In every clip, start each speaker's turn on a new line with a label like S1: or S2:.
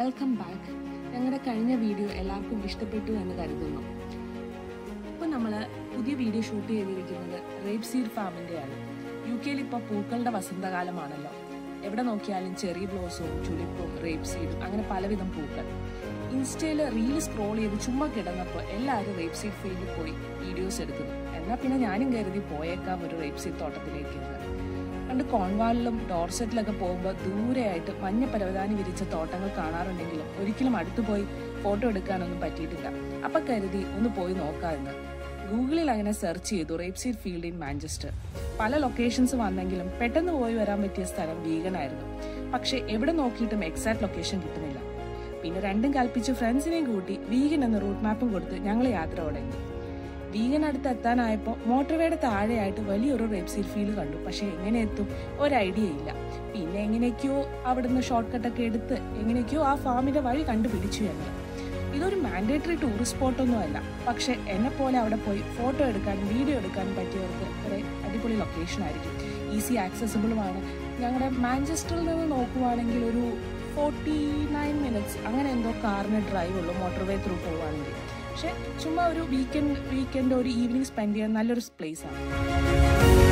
S1: welcome back ഞങ്ങളുടെ കഴിഞ്ഞ video എല്ലാവർക്കും ഇഷ്ടപ്പെട്ടു എന്ന് കരുതുന്നു ഇപ്പോൾ നമ്മൾ പുതിയ വീഡിയോ ഷൂട്ട് ചെയ്തിരിക്കുന്നത് റേപ്പ് സീഡ് ഫാമിൻ്റെയാണ് യു കെയിൽ ഇപ്പോൾ പൂക്കളുടെ വസന്തകാലമാണല്ലോ എവിടെ നോക്കിയാലും ചെറി ബ്ലോസവും ചുളിപ്പും റേപ്പ് സീഡും അങ്ങനെ പലവിധം പൂക്കൾ ഇൻസ്റ്റയിൽ റീൽ സ്ക്രോൾ ചെയ്ത് ചുമ്മാ കിടന്നപ്പോൾ എല്ലാവരും റേപ്പ് സീഡ് ഫീൽഡിൽ പോയി വീഡിയോസ് എടുക്കുന്നു എന്നാൽ പിന്നെ ഞാനും കരുതി പോയേക്കാം ഒരു റേപ്പ് സീഡ് തോട്ടത്തിലേക്ക് എന്ന് പണ്ട് കോൺവാളിലും ഡോർസെറ്റിലൊക്കെ പോകുമ്പോൾ ദൂരെയായിട്ട് മഞ്ഞ പരവതാനി വിരിച്ച തോട്ടങ്ങൾ കാണാറുണ്ടെങ്കിലും ഒരിക്കലും അടുത്തു പോയി ഫോട്ടോ എടുക്കാനൊന്നും പറ്റിയിട്ടില്ല അപ്പൊ കരുതി ഒന്ന് പോയി നോക്കാമെന്ന് ഗൂഗിളിൽ അങ്ങനെ സെർച്ച് ചെയ്തു റേപ്സീഡ് ഫീൽഡ് ഇൻ മാഞ്ചസ്റ്റർ പല ലൊക്കേഷൻസ് വന്നെങ്കിലും പെട്ടെന്ന് പോയി വരാൻ പറ്റിയ സ്ഥലം വീഗനായിരുന്നു പക്ഷെ എവിടെ നോക്കിയിട്ടും എക്സാക്ട് ലൊക്കേഷൻ കിട്ടുന്നില്ല പിന്നെ രണ്ടും കൽപ്പിച്ച് ഫ്രണ്ട്സിനെയും കൂട്ടി വീഗൻ എന്ന റൂട്ട് മാപ്പും കൊടുത്ത് ഞങ്ങൾ യാത്ര തുടങ്ങി വീഗൻ അടുത്ത് എത്താനായപ്പോൾ മോട്ടോർവേയുടെ താഴെയായിട്ട് വലിയൊരു റേപ്സീൽ ഫീൽഡ് കണ്ടു പക്ഷെ എങ്ങനെ എത്തും ഒരു ഐഡിയ ഇല്ല പിന്നെ എങ്ങനെയൊക്കെയോ അവിടുന്ന് ഷോർട്ട് കട്ടൊക്കെ എടുത്ത് എങ്ങനെയൊക്കെയോ ആ ഫാമിന്റെ വഴി കണ്ടുപിടിച്ചു ഞങ്ങൾ ഇതൊരു മാൻഡേറ്ററി ടൂറിസ്റ്റ് സ്പോട്ടൊന്നും അല്ല പക്ഷെ എന്നെ പോലെ അവിടെ പോയി ഫോട്ടോ എടുക്കാനും വീഡിയോ എടുക്കാനും പറ്റിയവർക്ക് ഒരു അടിപൊളി ലൊക്കേഷൻ ആയിരിക്കും ഈസി ആക്സസിബിളുമാണ് ഞങ്ങളുടെ മാഞ്ചസ്റ്ററിൽ നിന്ന് നോക്കുവാണെങ്കിൽ ഒരു ഫോർട്ടി നയൻ മിനിറ്റ്സ് അങ്ങനെ എന്തോ കാറിന് ഡ്രൈവ് ഉള്ളൂ മോട്ടോർവേ ത്രൂ പോവുകയാണെങ്കിൽ പക്ഷെ ചുമ്മാ ഒരു വീക്കെൻഡ് വീക്കെൻഡ് ഒരു ഈവനിങ് സ്പെൻഡ് ചെയ്യാൻ നല്ലൊരു പ്ലേസ് ആണ്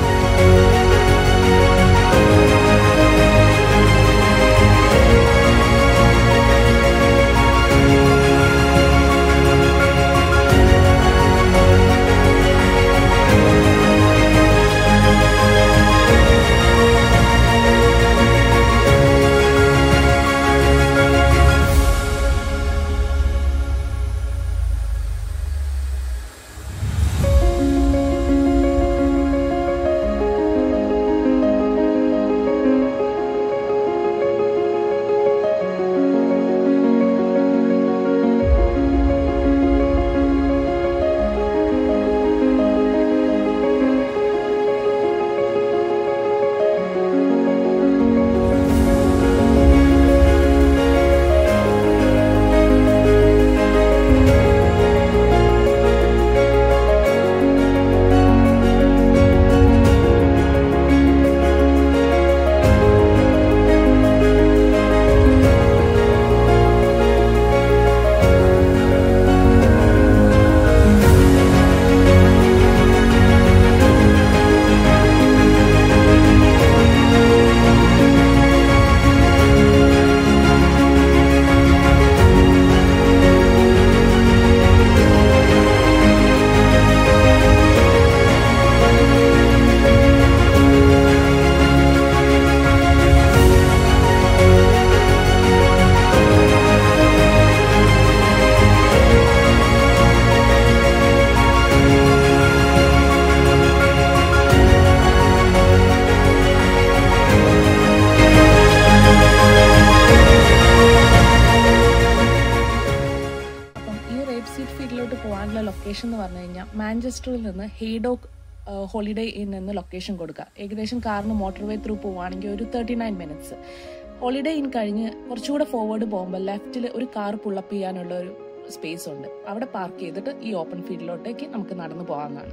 S1: അപ്പം ഈ റേപ്പ് സീറ്റ് ഫീൽഡിലോട്ട് പോകാനുള്ള ലൊക്കേഷൻ എന്ന് പറഞ്ഞു കഴിഞ്ഞാൽ മാഞ്ചസ്റ്ററിൽ നിന്ന് ഹെയ്ഡോക്ക് ഹോളിഡേ ഇൻ എന്ന് ലൊക്കേഷൻ കൊടുക്കുക ഏകദേശം കാറിന് മോട്ടോർവേ ത്രൂ പോവുകയാണെങ്കിൽ ഒരു thirty nine minutes Holiday Inn കഴിഞ്ഞ് കുറച്ചുകൂടെ ഫോർവേഡ് പോകുമ്പോൾ ലെഫ്റ്റിൽ ഒരു കാർ പുള്ളപ്പ് ചെയ്യാനുള്ള ഒരു സ്പേസ് ഉണ്ട് അവിടെ പാർക്ക് ചെയ്തിട്ട് ഈ ഓപ്പൺ ഫീൽഡിലോട്ടേക്ക് നമുക്ക് നടന്നു പോകാവുന്നതാണ്